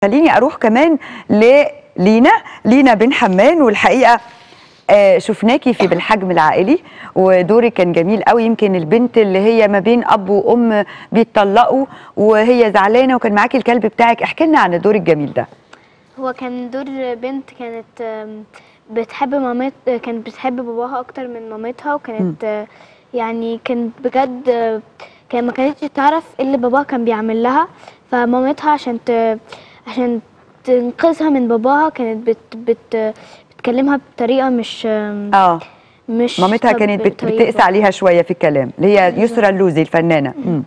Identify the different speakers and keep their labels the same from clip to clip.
Speaker 1: خليني اروح كمان للينا لينا بن حمان والحقيقه آه، شفناكي في بالحجم العائلي ودورك كان جميل قوي يمكن البنت اللي هي ما بين اب وام بيتطلقوا وهي زعلانه وكان معاكي الكلب بتاعك احكي لنا عن الدور الجميل ده
Speaker 2: هو كان دور بنت كانت آم، بتحب مامت كانت بتحب باباها اكتر من مامتها وكانت آه، يعني كانت بجد آه، كان ما كانتش تعرف ايه اللي باباها كان بيعمل لها فمامتها عشان ت... عشان تنقذها من باباها كانت بت... بت... بتكلمها بطريقه مش آم،
Speaker 1: اه
Speaker 2: مش
Speaker 1: مامتها
Speaker 2: طب-
Speaker 1: كانت بت-
Speaker 2: طيبة.
Speaker 1: بتقسى عليها شويه في الكلام اللي هي يسرى اللوزي الفنانه مم.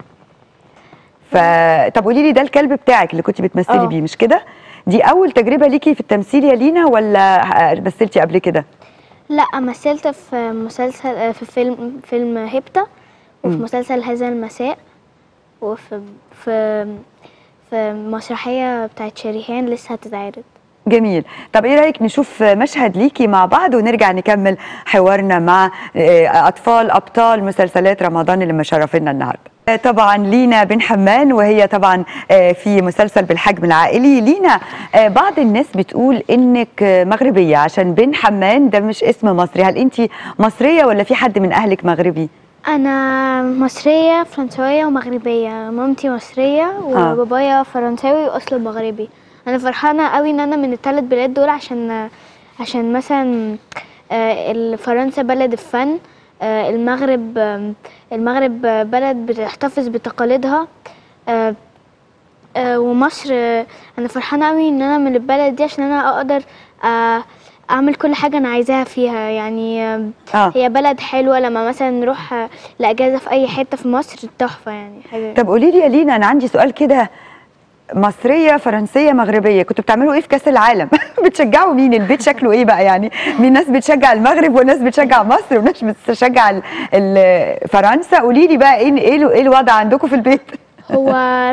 Speaker 1: ف طب قولي لي ده الكلب بتاعك اللي كنت بتمثلي
Speaker 2: آه.
Speaker 1: بيه مش كده دي اول تجربه ليكي في التمثيل يا لينا ولا آه، مثلتي قبل كده
Speaker 2: لا مثلت في مسلسل في فيلم فيلم هيبتا وفي
Speaker 1: مم.
Speaker 2: مسلسل هذا المساء وفي في في مسرحية بتاعت شريهان لسه هتتعرض
Speaker 1: جميل طب ايه رايك نشوف مشهد ليكي مع بعض ونرجع نكمل حوارنا مع آه، اطفال ابطال مسلسلات رمضان اللي مشرفينا النهارده آه، طبعا لينا بن حمان وهي طبعا آه، في مسلسل بالحجم العائلي لينا آه، بعض الناس بتقول انك آه، مغربيه عشان بن حمان ده مش اسم مصري هل انت مصريه ولا في حد من اهلك مغربي
Speaker 2: أنا مصرية فرنسوية ومغربية مامتي مصرية وبابايا فرنساوي وأصله مغربي أنا فرحانة قوي إن أنا من الثلاث بلاد دول عشان عشان مثلا آه، فرنسا بلد الفن آه، المغرب آم، المغرب بلد بتحتفظ بتقاليدها آه، آه، ومصر آه، انا فرحانه قوي ان انا من البلد دي عشان انا اقدر آه، اعمل كل حاجه انا عايزاها فيها يعني آه،
Speaker 1: اه
Speaker 2: هي بلد حلوه لما مثلا نروح آه، لاجازه في اي حته في مصر تحفه يعني حاجه
Speaker 1: طب قولي لي يا لينا انا عندي سؤال كده مصريه فرنسيه مغربيه كنتوا بتعملوا ايه في كاس العالم بتشجعوا مين البيت شكله ايه بقى يعني مين ناس بتشجع المغرب وناس بتشجع مصر وناس بتشجع ال- ال- فرنسا قولي لي بقى ايه ايه ال- ايه الوضع عندكم في البيت
Speaker 2: هو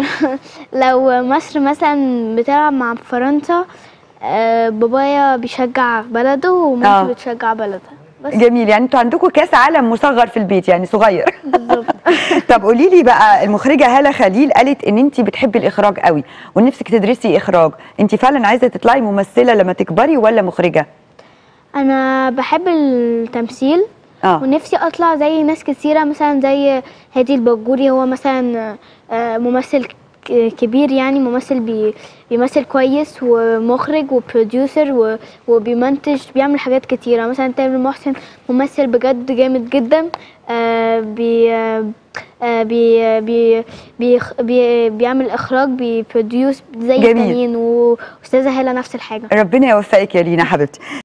Speaker 2: لو مصر مثلا بتلعب مع فرنسا آه، بابايا بيشجع بلده
Speaker 1: آه.
Speaker 2: ومامتي بتشجع بلدها بس
Speaker 1: جميل يعني انتوا عندكم كاس عالم مصغر في البيت يعني صغير
Speaker 2: بالظبط
Speaker 1: طب قولي لي بقى المخرجه هاله خليل قالت ان انت بتحبي الاخراج قوي ونفسك تدرسي اخراج انت فعلا عايزه تطلعي ممثله لما تكبري ولا مخرجه
Speaker 2: انا بحب التمثيل
Speaker 1: اه
Speaker 2: ونفسي اطلع زي ناس كتيره مثلا زي هادي الباجوري هو مثلا آه، ممثل ك- كبير يعني ممثل بي بيمثل كويس ومخرج وبروديوسر و- وبيمنتج بيعمل حاجات كتيره مثلا تامر محسن ممثل بجد جامد جدا آه، بي آه، آه، بي بي بي بي بيعمل اخراج بيبروديوس زي
Speaker 1: جميل.
Speaker 2: التانيين واستاذه هاله نفس الحاجه
Speaker 1: ربنا يوفقك يا لينا حبيبتي